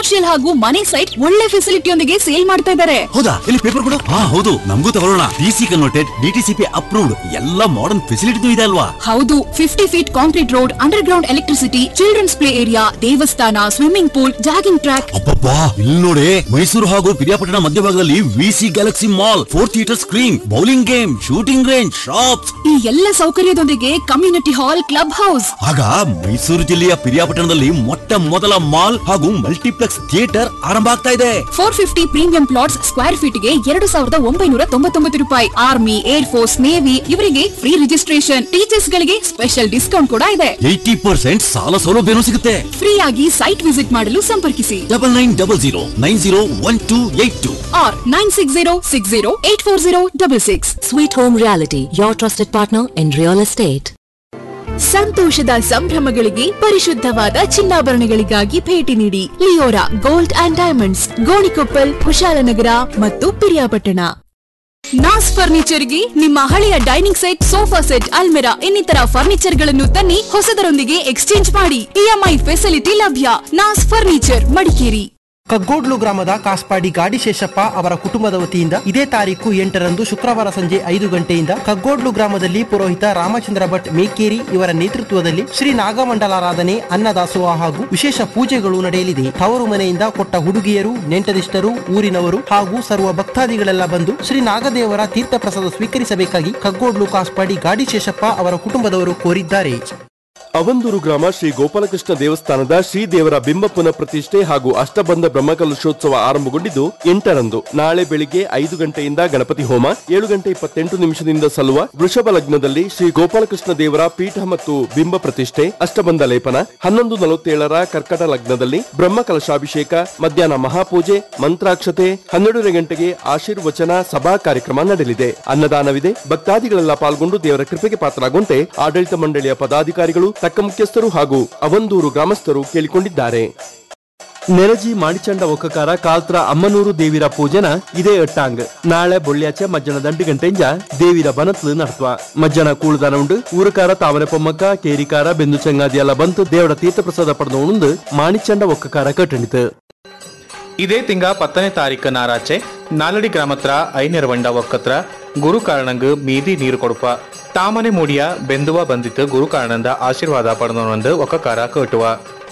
Commercial ಹಾಗೂ ಮನೆ site ಒಳ್ಳೆ ಫೆಸಿಲಿಟಿಯೊಂದಿಗೆ ಸೇಲ್ ಮಾಡ್ತಾ ಇದ್ದಾರೆ ಹೌದಾ ಇಲ್ಲಿ ಪೇಪರ್ ಕೊಡು ಹಾ ಹೌದು ನಮಗೂ ತಗೊಳ್ಳೋಣ ಡಿಸಿ ಕನ್ವರ್ಟೆಡ್ ಡಿಟಿಸಿಪಿ ಅಪ್ರೂವ್ಡ್ ಎಲ್ಲ ಮಾಡರ್ನ್ ಫೆಸಿಲಿಟಿ ಇದೆ ಅಲ್ವಾ ಹೌದು fifty feet concrete road underground electricity children's play area ದೇವಸ್ಥಾನ ಸ್ವಿಮ್ಮಿಂಗ್ ಪೂಲ್ ಜಾಗಿಂಗ್ ಟ್ರ್ಯಾಕ್ ಅಬ್ಬಬ್ಬಾ ಇಲ್ಲಿ ನೋಡಿ ಮೈಸೂರು ಹಾಗೂ ಪಿರಿಯಾಪಟ್ಟಣ ಮಧ್ಯಭಾಗದಲ್ಲಿ VC Galaxy mall four theatre screen bowling game shooting range shops ಈ ಎಲ್ಲ ಸೌಕರ್ಯದೊಂದಿಗೆ ಕಮ್ಯುನಿಟಿ ಹಾಲ್ ಕ್ಲಬ್ ಹೌಸ್ ಆಗ ಮೈಸೂರು ಜಿಲ್ಲೆಯ ಪಿರಿಯಾಪಟ್ಟಣದಲ್ಲಿ ಮೊಟ್ಟ ಮೊದಲ ಮಾಲ್ ಹಾಗೂ ಮಲ್ಟಿಪ್ಲೆಕ್ಸ್ ಥಿಯೇಟರ್ ಆರಂಭ ಆಗ್ತಾ ಇದೆ four fifty premium plots square feet ಗೆ ಎರಡು ಸಾವಿರದ ಒಂಬೈನೂರ ತೊಂಬತ್ತೊಂಬತ್ತು ರೂಪಾಯಿ ಆರ್ಮಿ ಏರ್ ಫೋರ್ಸ್ ನೇವಿ ಇವರಿಗೆ ಫ್ರೀ ರಿಜಿಸ್ಟ್ರೇಷನ್ ಟೀಚರ್ಸ್ ಗಳಿಗೆ ಸ್ಪೆಷಲ್ ಡಿಸ್ಕೌಂಟ್ ಕೂಡ ಇದೆ ಏಯ್ಟಿ ಪರ್ಸೆಂಟ್ ಸಾಲ ಸೌಲಭ್ಯನೂ ಸಿಗುತ್ತೆ ಫ್ರೀ ಆಗಿ ಸೈಟ್ ವಿಸಿಟ್ ಮಾಡಲು ಸಂಪರ್ಕಿಸಿ double nine double zero nine zero one two eight two ಆರ್ nine six zero six zero eight four zero double six Sweet Home Reality, your trusted partner in real estate. ಸಂತೋಷದ ಸಂಭ್ರಮಗಳಿಗೆ ಪರಿಶುದ್ಧವಾದ ಚಿನ್ನಾಭರಣಗಳಿಗಾಗಿ ಭೇಟಿ ನೀಡಿ Leora gold and diamonds Gonikoppal Kushalnagar ಮತ್ತು Piriyapatna Nas ಫರ್ನಿಚರ್ಗೆ ನಿಮ್ಮ ಹಳೆಯ ಡೈನಿಂಗ್ ಸೆಟ್ ಸೋಫಾ ಸೆಟ್ ಅಲ್ಮೆರಾ ಇನ್ನಿತರ ಫರ್ನಿಚರ್ ಗಳನ್ನು ತನ್ನಿ ಹೊಸದರೊಂದಿಗೆ ಎಕ್ಸ್ಚೇಂಜ್ ಮಾಡಿ ಇಎಂಐ ಫೆಸಿಲಿಟಿ ಲಭ್ಯ ನಾಸ್ ಫರ್ನಿಚರ್ ಮಡಿಕೇರಿ ಕಗ್ಗೋಡ್ಲು ಗ್ರಾಮದ ಕಾಸ್ಪಾಡಿ ಗಾಡಿ ಶೇಷಪ್ಪ ಅವರ ಕುಟುಂಬದ ವತಿಯಿಂದ ಇದೇ ತಾರೀಕು ಎಂಟರಂದು ಶುಕ್ರವಾರ ಸಂಜೆ ಐದು ಗಂಟೆಯಿಂದ ಕಗ್ಗೋಡ್ಲು ಗ್ರಾಮದಲ್ಲಿ ಪುರೋಹಿತ ರಾಮಚಂದ್ರ ಭಟ್ ಮೇಕೇರಿ ಇವರ ನೇತೃತ್ವದಲ್ಲಿ ಶ್ರೀ ನಾಗಮಂಡಲಾರಾಧನೆ ಅನ್ನದಾಸೋಹ ಹಾಗೂ ವಿಶೇಷ ಪೂಜೆಗಳು ನಡೆಯಲಿದೆ ತವರು ಮನೆಯಿಂದ ಕೊಟ್ಟ ಹುಡುಗಿಯರು ನೆಂಟರಿಷ್ಟರು ಊರಿನವರು ಹಾಗೂ ಸರ್ವ ಭಕ್ತಾದಿಗಳೆಲ್ಲ ಬಂದು ಶ್ರೀ ನಾಗದೇವರ ತೀರ್ಥ ಪ್ರಸಾದ ಸ್ವೀಕರಿಸಬೇಕಾಗಿ ಕಗ್ಗೋಡ್ಲು ಕಾಸ್ಪಾಡಿ ಗಾಡಿ ಶೇಷಪ್ಪ ಅವರ ಕುಟುಂಬದವರು ಕೋರಿದ್ದಾರೆ ಅವಂದೂರು ಗ್ರಾಮ ಶ್ರೀ ಗೋಪಾಲಕೃಷ್ಣ ದೇವಸ್ಥಾನದ ಶ್ರೀದೇವರ ಬಿಂಬ ಪುನಃ ಪ್ರತಿಷ್ಠೆ ಹಾಗೂ ಅಷ್ಟಬಂಧ ಬ್ರಹ್ಮಕಲಶೋತ್ಸವ ಆರಂಭಗೊಂಡಿದ್ದು ಎಂಟರಂದು ನಾಳೆ ಬೆಳಿಗ್ಗೆ ಐದು ಗಂಟೆಯಿಂದ ಗಣಪತಿ ಹೋಮ ಏಳು ಗಂಟೆ ಇಪ್ಪತ್ತೆಂಟು ನಿಮಿಷದಿಂದ ಸಲ್ಲುವ ವೃಷಭ ಲಗ್ನದಲ್ಲಿ ಶ್ರೀ ಗೋಪಾಲಕೃಷ್ಣ ದೇವರ ಪೀಠ ಮತ್ತು ಬಿಂಬ ಪ್ರತಿಷ್ಠೆ ಅಷ್ಟಬಂಧ ಲೇಪನ ಹನ್ನೊಂದು ನಲವತ್ತೇಳರ ಕರ್ಕಟ ಲಗ್ನದಲ್ಲಿ ಬ್ರಹ್ಮ ಕಲಶಾಭಿಷೇಕ ಮಧ್ಯಾಹ್ನ ಮಹಾಪೂಜೆ ಮಂತ್ರಾಕ್ಷತೆ ಹನ್ನೆರಡೂವರೆ ಗಂಟೆಗೆ ಆಶೀರ್ವಚನ ಸಭಾ ಕಾರ್ಯಕ್ರಮ ನಡೆಯಲಿದೆ ಅನ್ನದಾನವಿದೆ ಭಕ್ತಾದಿಗಳೆಲ್ಲ ಪಾಲ್ಗೊಂಡು ದೇವರ ಕೃಪೆಗೆ ಪಾತ್ರರಾಗುವಂತೆ ಆಡಳಿತ ಮಂಡಳಿಯ ಪದಾಧಿಕಾರಿಗಳು ತಕ್ಕ ಮುಖ್ಯಸ್ಥರು ಹಾಗೂ ಅವಂದೂರು ಗ್ರಾಮಸ್ಥರು ಕೇಳಿಕೊಂಡಿದ್ದಾರೆ ನೆರಜಿ ಮಾಣಿಚಂಡ ಒಕ್ಕಕಾರ ಕಾಲ್ತ್ರ ಅಮ್ಮನೂರು ದೇವಿರ ಪೂಜನ ಇದೇ ಎಟ್ಟಾಂಗ್ ನಾಳೆ ಬೊಳ್ಳ್ಯಾಚೆ ಮಧ್ಯಾಹ್ನ ದಂಡು ಗಂಟೆಂಜ ದೇವಿರ ಬನತ್ಲು ನಡ್ತುವ ಮಧ್ಯಾಹ್ನ ಕೂಳುದಾನ ಉಂಡು ಊರುಕಾರ ತಾವರೆ ಪೊಮ್ಮಕ್ಕ ಕೇರಿಕಾರ ಬೆಂದು ಚಂಗಾದಿ ಎಲ್ಲ ಬಂತು ದೇವರ ತೀರ್ಥ ಪ್ರಸಾದ ಪಡೆದು ಉಂಡು ಮಾಣಿಚಂಡ ಒಕ್ಕಕಾರ ಕಟ್ಟಣಿತು ಇದೇ ತಿಂಗ ಪತ್ತನೇ ತಾರೀಕು ನಾರಾಚೆ ನಾಲಡಿ ಗ್ರಾಮತ್ರ ಐನೆರವಂಡ ಒಕ್ಕತ್ರ ಗುರು ಕಾರಣಂಗ್ ಮೀದಿ ನೀರು ಕೊಡುಪ ತಾಮನೆ ಮೂಡಿಯ ಬೆಂದುವ ಬಂದಿತ್ತು ಗುರು ಕಾರಣಂದ ಆಶೀರ್ವಾದ ಪಡೆದೊಂದು ಒಕ್ಕಕಾರ ಕಟ್ಟುವ